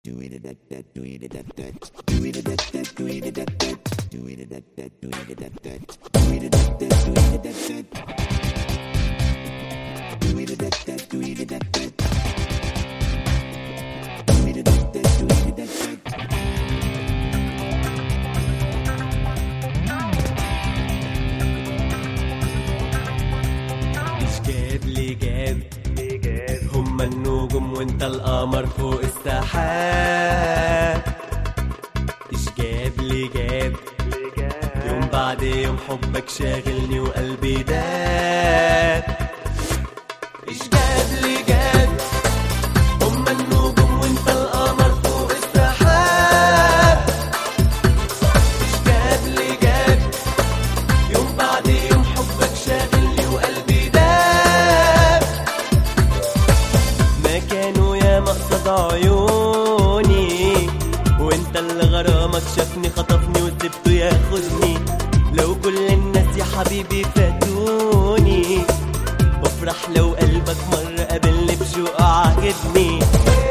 مش جاب لي جاب هما النجوم وانت القمر فوق السحاب ايش جاب لي جاب يوم بعد يوم حبك شاغلني وقلبي داب ايش جاب لي جاب هما النجوم وانت القمر فوق السحاب ايش جاب لي جاب يوم بعد يوم حبك شاغلني وقلبي داب ما كانوا يا مقصد عيوني وانت اللي غرامك شافني خطفني وسبته ياخدني لو كل الناس يا حبيبي فاتوني بفرح لو قلبك مرة قابلني بشوق عاجبني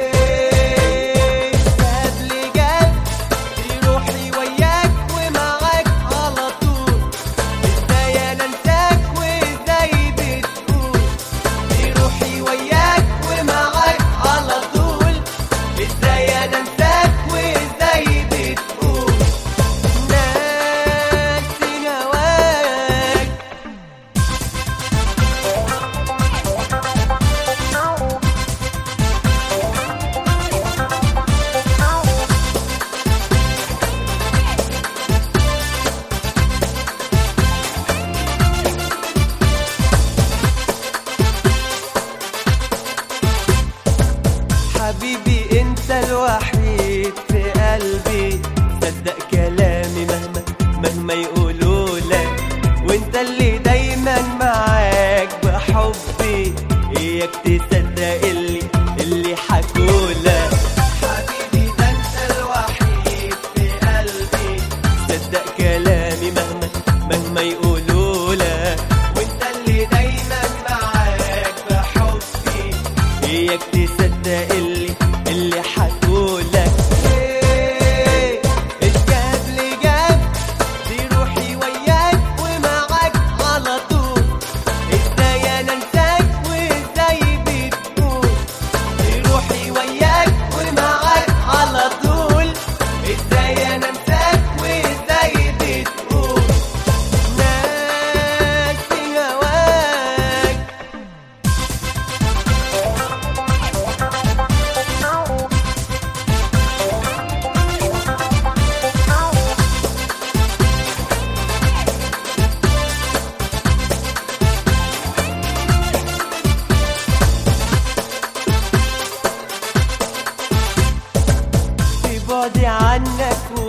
جاب لي جاب في روحي وياك ومعاك على طول ازاي انا انساك وازاي بتقول في روحي وياك ومعاك على طول ازاي انا انساك وازاي بتقول ناسي هواك حبيبي انت الوحيد في قلبي صدق كلامي مهما مهما يقولوا لك وانت اللي دايما معاك بحبي اياك تصدق اللي اللي حكولك حبيبي ده انت الوحيد في قلبي صدق كلامي مهما مهما يقولوا لك وانت اللي دايما معاك بحبي اياك تصدق اللي اللي حكولك إيه، ايش جاب لي جاب دي روحي وياك ومعاك على طول ازاي انا انساك وازاي بتقول دي روحي وياك ومعاك على طول ازاي انا انساك وازاي بتقول ناسي هواك في بعدي عنك